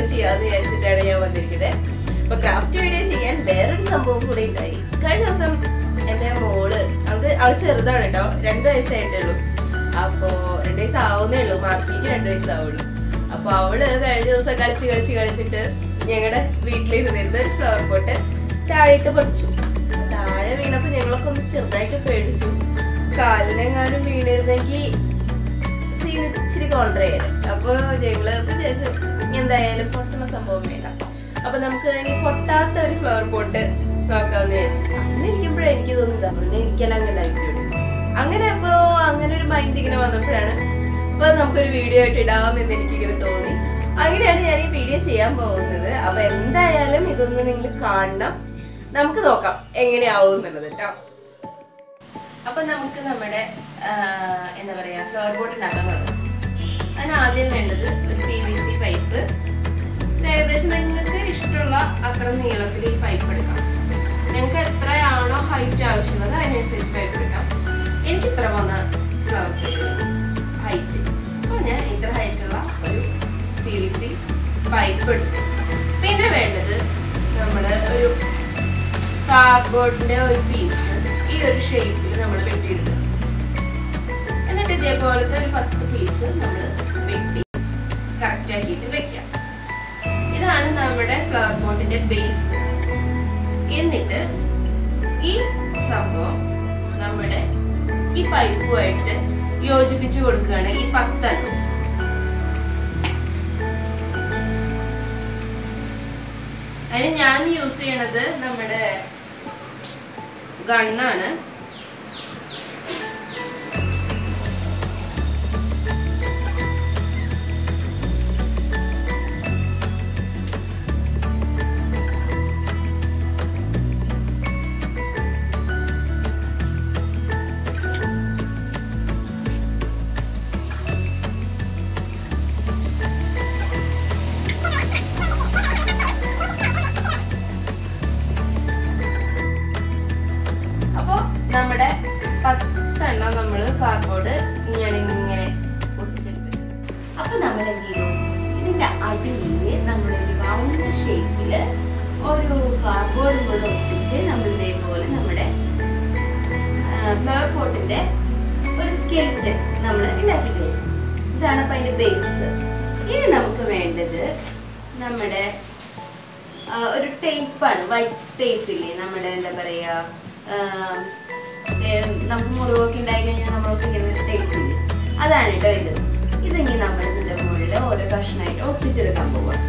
ചെയ്യാന്ന് വിചാരിച്ചിട്ടാണ് ഞാൻ വന്നിരിക്കുന്നത് അപ്പൊ ക്രാഫ്റ്റ് വീഡിയോ ചെയ്യാൻ വേറൊരു സംഭവം കൂടെ ഉണ്ടായി കഴിഞ്ഞ ദിവസം എന്റെ മോള് അവൾക്ക് അവൾ ചെറുതാണ് കേട്ടോ രണ്ടു വയസ്സായിട്ടുള്ളൂ അപ്പോ രണ്ടു വയസ്സ് ആവുന്നേ ഉള്ളൂ മാർച്ചിലേക്ക് രണ്ടു വയസ്സാവുള്ളൂ അപ്പൊ അവള് കഴിഞ്ഞ ദിവസം കളിച്ച് കളിച്ച് കളിച്ചിട്ട് ഞങ്ങളുടെ വീട്ടിലിരുന്നിരുന്ന ഒരു ഫ്ലവർ പോട്ട് താഴേക്ക് പൊട്ടിച്ചു അപ്പൊ താഴെ വീണപ്പോ ഞങ്ങളൊക്കെ ഒന്ന് ചെറുതായിട്ട് പേടിച്ചു കാലിനെങ്ങാനും വീണിരുന്നെങ്കിൽ സീൻ ഇച്ചിരി കോൺട്ര ചെയ്ത് അപ്പൊ ഞങ്ങള് വിചാരിച്ചു എന്തായാലും പൊട്ടുന്ന സംഭവം വേണ്ട അപ്പൊ നമുക്ക് ഇനി പൊട്ടാത്ത ഒരു ഫ്ലവർ പോട്ട് നോക്കാമെന്ന് വിചാരിച്ചു അങ്ങനെ ഇരിക്കുമ്പോഴേ എനിക്ക് തോന്നുന്നത് അവിടെ എനിക്കെല്ലാം അങ്ങനെ ഉണ്ടാക്കിയിട്ടുണ്ട് അങ്ങനെ അപ്പോ അങ്ങനെ ഒരു മൈൻഡ് ഇങ്ങനെ വന്നപ്പോഴാണ് അപ്പൊ നമുക്കൊരു വീഡിയോ ആയിട്ട് ഇടാമെന്ന് എനിക്കിങ്ങനെ തോന്നി അങ്ങനെയാണ് ഞാൻ ഈ വീഡിയോ ചെയ്യാൻ പോകുന്നത് അപ്പൊ എന്തായാലും ഇതൊന്ന് നിങ്ങൾ കാണണം നമുക്ക് നോക്കാം എങ്ങനെയാവും എന്നുള്ളത് കേട്ടോ അപ്പൊ നമുക്ക് നമ്മുടെ ആ, എന്താ പറയാ ഫ്ലവർ ബോട്ട് ഉണ്ടാക്കാൻ തുടങ്ങാം അതിന് ആദ്യം വേണ്ടത് ഒരു പി വി സി പൈപ്പ് ഏകദേശം നിങ്ങൾക്ക് ഇഷ്ടമുള്ള അത്ര നീളത്തിൽ ഈ പൈപ്പ് എടുക്കാം നിങ്ങൾക്ക് എത്രയാണോ ഹൈറ്റ് ആവശ്യമുള്ളത് അതിനനുസരിച്ച് പൈപ്പ് എടുക്കാം എനിക്ക് ഇത്ര വന്ന ഫ്ലവർ ഹൈറ്റ് അപ്പോൾ ഞാൻ ഇത്ര ഹൈറ്റുള്ള ഒരു പി വി സി പൈപ്പ് എടുത്തു പിന്നെ വേണ്ടത് നമ്മുടെ ഒരു കാർഡ്ബോർഡിന്റെ ഒരു പീസ് ഈ ഒരു ഷേപ്പിൽ നമ്മൾ വെട്ടിയെടുക്കുക എന്നിട്ട് ഇതേപോലത്തെ ഒരു പത്ത് പീസ് നമ്മൾ വെട്ടി കറക്റ്റ് ആക്കിയിട്ട് വെക്കാം ഇതാണ് നമ്മുടെ ഫ്ലവർ പോട്ടിന്റെ ബേസ് എന്നിട്ട് ഈ സംഭവം നമ്മുടെ ഈ പൈപ്പുമായിട്ട് യോജിപ്പിച്ചു കൊടുക്കുകയാണ് ഈ പത്തെണ്ണം അതിന് ഞാൻ യൂസ് ചെയ്യണത് നമ്മുടെ ഗണ്ണാണ് അപ്പോ നമ്മുടെ പത്തെണ്ണം നമ്മൾ കാർഡ്ബോർഡ് ഇങ്ങനെ ഇങ്ങനെ ഒട്ടിച്ചെടുത്ത് അപ്പൊ നമ്മൾ എന്ത് ചെയ്തു ഇതിന്റെ അടിയിൽ നമ്മളൊരു റൗണ്ട് ഷേപ്പില് ഒരു കാർഡ്ബോർഡ് കൂടെ ഒട്ടിച്ച് നമ്മൾ ഇതേപോലെ നമ്മുടെ ഫ്ലവർ പോട്ടിന്റെ ഒരു സ്കെൽറ്റ് നമ്മൾ ഉണ്ടാക്കി കഴിഞ്ഞു ഇതാണ് അപ്പൊ അതിന്റെ ബേസ് ഇനി നമുക്ക് വേണ്ടത് നമ്മുടെ ആ, ഒരു ടേപ്പാണ് വൈറ്റ് ടേപ്പില്ലേ നമ്മുടെ എന്താ പറയാ ആം, ഏ, നമുക്ക് മുറിവൊക്കെ ഉണ്ടായി കഴിഞ്ഞാൽ നമ്മൾക്ക് ഇങ്ങനെ ഒരു ടേപ്പ് ഇല്ലേ അതാണ് കേട്ടോ ഇത് ഇതിനി നമ്മൾ ഇതിന്റെ മുകളിൽ ഓരോ കഷ്ണമായിട്ട് ഒട്ടിച്ചെടുക്കാൻ പോവാം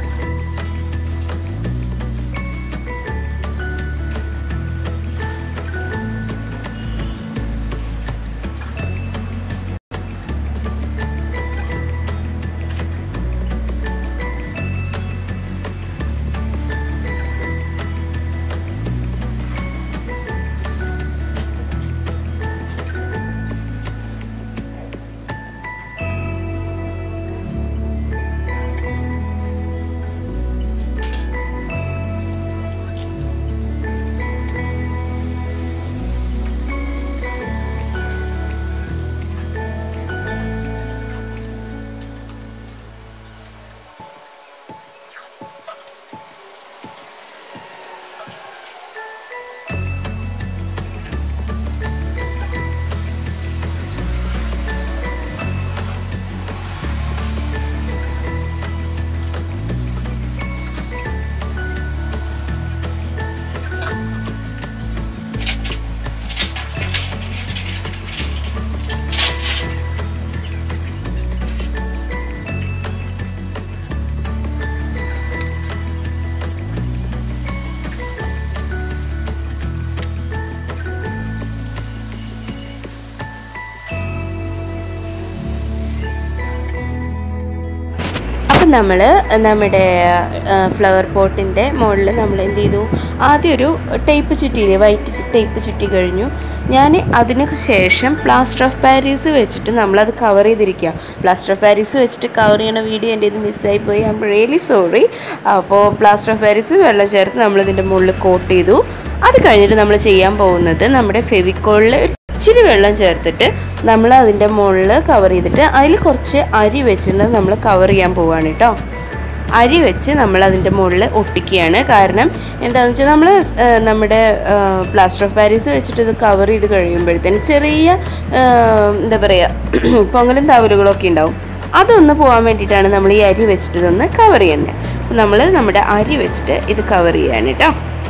അപ്പം നമ്മൾ നമ്മുടെ ഫ്ലവർ പോട്ടിൻ്റെ മുകളിൽ നമ്മൾ എന്ത് ചെയ്തു ആദ്യം ഒരു ടേപ്പ് ചുറ്റിയില്ലേ വൈറ്റ് ടേപ്പ് ചുറ്റി കഴിഞ്ഞു ഞാൻ അതിന് ശേഷം പ്ലാസ്റ്റർ ഓഫ് പാരീസ് വെച്ചിട്ട് നമ്മളത് കവർ ചെയ്തിരിക്കുക പ്ലാസ്റ്റർ ഓഫ് പാരീസ് വെച്ചിട്ട് കവർ ചെയ്യണ വീഡിയോ എൻ്റെ ഇത് മിസ്സായി പോയി ഐ എം റിയലി സോറി അപ്പോൾ പ്ലാസ്റ്റർ ഓഫ് പാരീസ് വെള്ളം ചേർത്ത് നമ്മളിതിൻ്റെ മുകളിൽ കോട്ട് ചെയ്തു അത് കഴിഞ്ഞിട്ട് നമ്മൾ ചെയ്യാൻ പോകുന്നത് നമ്മുടെ ഫെവിക്കോളിൽ ഒരു ഇച്ചിരി വെള്ളം ചേർത്തിട്ട് നമ്മൾ അതിൻ്റെ മുകളിൽ കവർ ചെയ്തിട്ട് അതിൽ കുറച്ച് അരി വെച്ചിട്ട് നമ്മൾ കവർ ചെയ്യാൻ പോവാണ് കേട്ടോ അരി വെച്ച് നമ്മൾ അതിൻ്റെ മുകളിൽ ഒട്ടിക്കുകയാണ് കാരണം എന്താണെന്ന് വെച്ചാൽ നമ്മൾ നമ്മുടെ പ്ലാസ്റ്റർ ഓഫ് പാരീസ് വെച്ചിട്ട് ഇത് കവർ ചെയ്ത് കഴിയുമ്പോഴത്തേന് ചെറിയ ആ, എന്താ പറയുക പൊങ്ങലും തവലുകളൊക്കെ ഉണ്ടാവും അതൊന്ന് പോകാൻ വേണ്ടിയിട്ടാണ് നമ്മൾ ഈ അരി വെച്ചിട്ട് ഇതൊന്ന് കവർ ചെയ്യുന്നത് അപ്പോൾ നമ്മൾ നമ്മുടെ അരി വെച്ചിട്ട് ഇത് കവർ ചെയ്യാണ് കേട്ടോ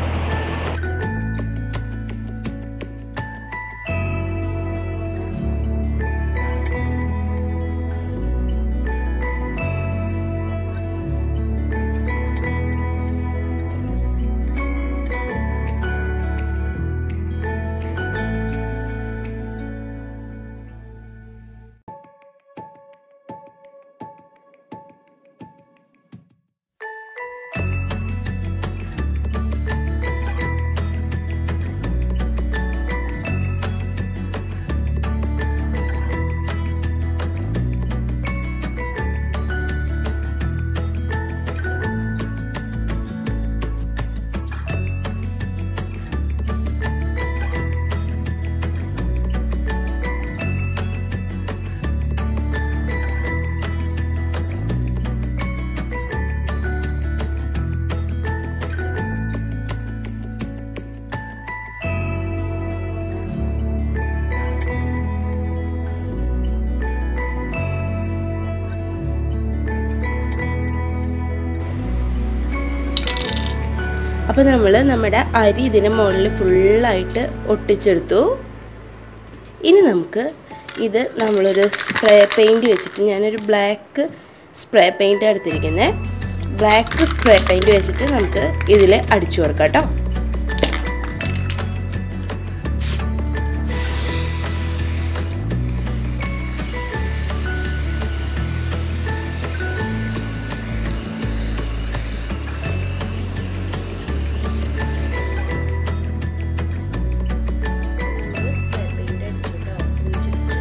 അപ്പോൾ നമ്മൾ നമ്മുടെ അരി ഇതിന് മുകളിൽ ഫുള്ളായിട്ട് ഒട്ടിച്ചെടുത്തു ഇനി നമുക്ക് ഇത് നമ്മളൊരു സ്പ്രേ പെയിൻറ് വെച്ചിട്ട് ഞാനൊരു ബ്ലാക്ക് സ്പ്രേ പെയിൻ്റ് എടുത്തിരിക്കുന്നത് ബ്ലാക്ക് സ്പ്രേ പെയിൻറ് വെച്ചിട്ട് നമുക്ക് ഇതിൽ അടിച്ചു കൊടുക്കാം കേട്ടോ സ്പ്രേ പെയിൻറ് അടിച്ചു കേട്ടോ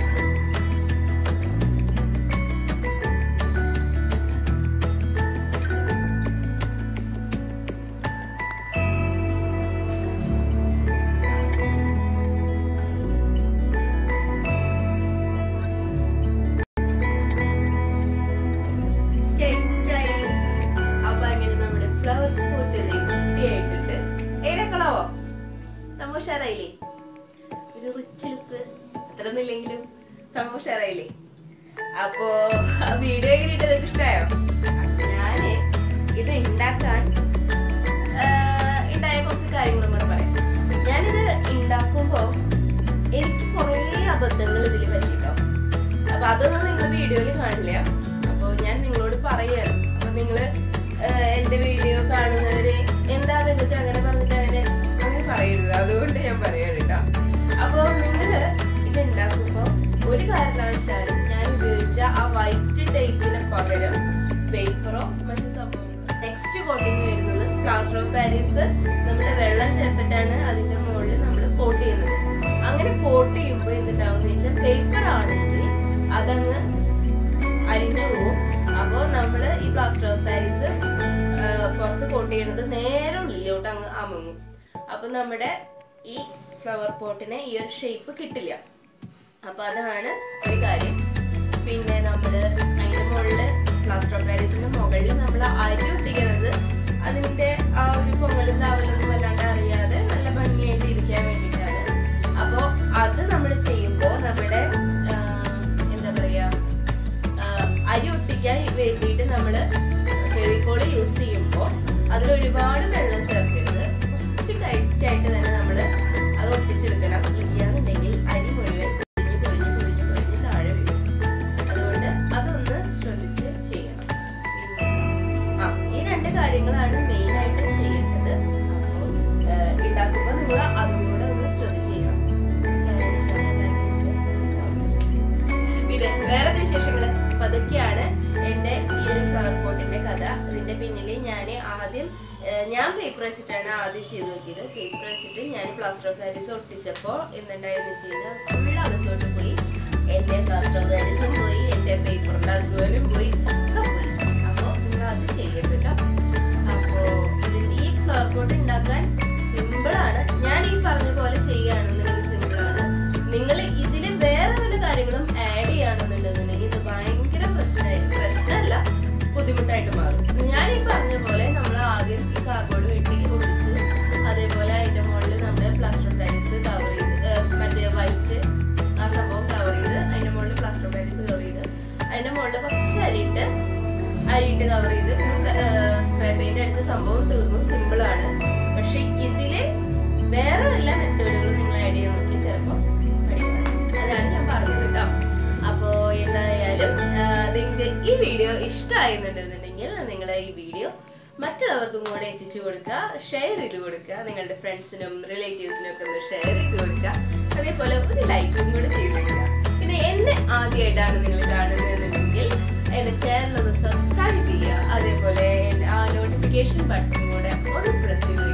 അപ്പൊ അങ്ങനെ നമ്മുടെ ഫ്ലവർ പോട്ട് റെഡി ആയിട്ടുണ്ട് ഏതൊക്കെളാവോ സംഭവം ഉഷാറായില്ലേ ഒരു റിച്ച് ലുക്ക് അത്രയൊന്നും ഇല്ലെങ്കിലും സംഭവം ഉഷാറായില്ലേ അപ്പോ ആ വീഡിയോ എങ്ങനെ നിങ്ങൾക്ക് ഇഷ്ടമായോ ഞാന് ഇത് ഉണ്ടാക്കാൻ ആ, ഉണ്ടായ കുറച്ച് കാര്യങ്ങളും കൂടെ പറയാം ഞാനിത് ഉണ്ടാക്കുമ്പോ എനിക്ക് കുറേ അബദ്ധങ്ങൾ ഇതിൽ പറ്റിട്ടോ അപ്പൊ അതൊന്നും നിങ്ങൾ വീഡിയോയിൽ കാണില്ല അപ്പൊ ഞാൻ നിങ്ങളോട് പറയാണ് അപ്പൊ നിങ്ങള് ഏഹ്, എന്റെ വീഡിയോ കാണുന്നവര് എന്താ വെച്ചാൽ അങ്ങനെ പറഞ്ഞിട്ട് അങ്ങനെ അങ്ങനെ പറയരുത് അതുകൊണ്ട് ഞാൻ പറയാണ് കേട്ടോ അപ്പൊ നിങ്ങള് ഇത് ഉണ്ടാക്കുമ്പോ ഒരു കാരണവശാലും ഞാൻ ഉപയോഗിച്ച ആ വൈറ്റ് ടൈപ്പിന് പകരം പേപ്പറോ മറ്റു സംഭവങ്ങളോ നെക്സ്റ്റ് കോട്ടിങ് വരുന്നത് പ്ലാസ്റ്റർ ഓഫ് പാരീസ് നമ്മൾ വെള്ളം ചേർത്തിട്ടാണ് അതിന്റെ മുകളിൽ നമ്മൾ കോട്ട് ചെയ്യുന്നത് അങ്ങനെ കോട്ട് ചെയ്യുമ്പോൾ എന്തുണ്ടാവും വെച്ചാൽ പേപ്പർ ആണെങ്കിൽ അതങ്ങ് അലിഞ്ഞു പോകും അപ്പോൾ നമ്മൾ ഈ പ്ലാസ്റ്റർ ഓഫ് പാരീസ് പുറത്ത് കോട്ട് ചെയ്യണത് നേരെ ഉള്ളിലോട്ട് അങ്ങ് അമങ്ങും അപ്പൊ നമ്മുടെ ഈ ഫ്ലവർ പോട്ടിന് ഈ ഒരു ഷേപ്പ് കിട്ടില്ല അപ്പൊ അതാണ് ഒരു കാര്യം പിന്നെ നമ്മള് അതിന്റെ മുകളില് പ്ലാസ്റ്റർ ഓഫ് പാരീസിന്റെ മുകളിൽ നമ്മൾ അരി ഒട്ടിക്കുന്നത് അതിന്റെ ആ ഒരു പൊങ്ങലും താവലൊന്നും വല്ലാണ്ട് അറിയാതെ നല്ല ഭംഗിയായിട്ട് ഇരിക്കാൻ വേണ്ടിയിട്ടാണ് അപ്പോ അത് നമ്മൾ ചെയ്യുമ്പോൾ നമ്മുടെ ആ, എന്താ പറയാ ആ, അരി ഒട്ടിക്കാൻ വേണ്ടിയിട്ട് നമ്മൾ ഫെവിക്കോള് യൂസ് ചെയ്യുമ്പോൾ അതിൽ ഒരുപാട് വെള്ളം ചേർക്കരുത് കുറച്ച് ടൈറ്റ് ആയിട്ട് തന്നെ നമ്മൾ അത് ഒട്ടിച്ചെടുക്കണം ഇല്ലാന്നുണ്ടെങ്കിൽ അരി മുഴുവൻ കുഴിഞ്ഞ് കുഴിഞ്ഞ് കുഴിഞ്ഞ് കുഴിഞ്ഞ് താഴെ വീഴും അതുകൊണ്ട് അതൊന്ന് ശ്രദ്ധിച്ച് ചെയ്യണം പിന്നെ, ആ ഈ രണ്ട് കാര്യങ്ങളാണ് മെയിൻ ആയിട്ട് ചെയ്യേണ്ടത് അപ്പോൾ ഉണ്ടാക്കുമ്പോൾ നിങ്ങൾ അതും കൂടെ ഒന്ന് ശ്രദ്ധിച്ച് ചെയ്യണം പിന്നെ വേറെ വിശേഷങ്ങള് അപ്പൊ അതൊക്കെയാണ് എന്റെ ഈ ഒരു ഫ്ലവർ പോട്ടിന്റെ കഥ ഇതിന്റെ പിന്നില് ഞാൻ ആദ്യം ഏഹ്, ഞാൻ പേപ്പർ വെച്ചിട്ടാണ് ആദ്യം ചെയ്ത് നോക്കിയത് പേപ്പർ വെച്ചിട്ട് ഞാൻ പ്ലാസ്റ്റർ ഓഫ് പാരീസ് ഒട്ടിച്ചപ്പോ എന്തുണ്ടായെന്ന് വെച്ച് കഴിഞ്ഞാൽ ഫുൾ അകത്തോട്ട് പോയി എന്റെ പ്ലാസ്റ്റർ ഓഫ് പാരീസും പോയി എന്റെ പേപ്പറിന്റെ അധ്വാനം പോയി ഒക്കെ പോയി അപ്പൊ നിങ്ങൾ അത് ചെയ്യരുത് കേട്ടോ അപ്പോ ഇതിന്റെ ഈ ഫ്ലവർ പോട്ട് ഉണ്ടാക്കാൻ സിമ്പിൾ ആണ് ഞാൻ ഈ പറഞ്ഞ പോലെ ചെയ്യുകയാണെന്നുണ്ടെങ്കിൽ സിമ്പിൾ ആണ് നിങ്ങൾ ഇതിൽ വേറെ വല്ല കാര്യങ്ങളും ആഡ് ചെയ്യുകയാണെന്നുണ്ടെന്നുണ്ടെങ്കിൽ ഇത് ഭയങ്കര പ്രശ്നമായി പ്രശ്നമല്ല ബുദ്ധിമുട്ടായിട്ട് മാറും ഞാൻ ഈ പറഞ്ഞ പോലെ നമ്മൾ ആദ്യം ഈ കാർബോർഡ് വെട്ടി ഒഴിച്ച് അതേപോലെ അതിന്റെ മുകളിൽ നമ്മൾ പ്ലാസ്റ്റർ പാരീസ് കവർ ചെയ്ത് ഏർ, മറ്റേ വൈറ്റ് ആ സംഭവം കവർ ചെയ്ത് അതിന്റെ മുകളിൽ പ്ലാസ്റ്റർ പാരീസ് കവർ ചെയ്ത് അതിന്റെ മുകളിൽ കുറച്ച് അരിയിട്ട് അരിയിട്ട് കവർ ചെയ്ത് സ്പ്രേ പെയിന്റ് അടിച്ച സംഭവം തീർന്നു സിമ്പിൾ ആണ് പക്ഷെ ഇതില് വേറെ വല്ല മെത്തേഡുകളും നിങ്ങൾ ആഡ് ചെയ്യാൻ നോക്കി ചിലപ്പോൾ അതാണ് ഞാൻ പറഞ്ഞത് കേട്ടോ അപ്പോ എന്തായാലും ആ, നിങ്ങൾക്ക് ഈ വീഡിയോ ഇഷ്ടമായിരുന്നുണ്ടെന്നുണ്ടെങ്കിൽ നിങ്ങൾ ഈ വീഡിയോ മറ്റുള്ളവർക്കും കൂടെ എത്തിച്ചു കൊടുക്കുക ഷെയർ ചെയ്ത് കൊടുക്കുക നിങ്ങളുടെ ഫ്രണ്ട്സിനും റിലേറ്റീവ്സിനും ഒക്കെ ഒന്ന് ഷെയർ ചെയ്ത് കൊടുക്കുക അതേപോലെ ഒരു ലൈക്കും കൂടെ ചെയ്ത് കൊടുക്കുക പിന്നെ എന്നെ ആദ്യമായിട്ടാണ് നിങ്ങൾ കാണുന്നതെന്നുണ്ടെങ്കിൽ എന്റെ ചാനൽ ഒന്ന് സബ്സ്ക്രൈബ് ചെയ്യുക അതേപോലെ എന്റെ ആ നോട്ടിഫിക്കേഷൻ ബട്ടൺ കൂടെ ഒന്ന് പ്രസ് ചെയ്ത്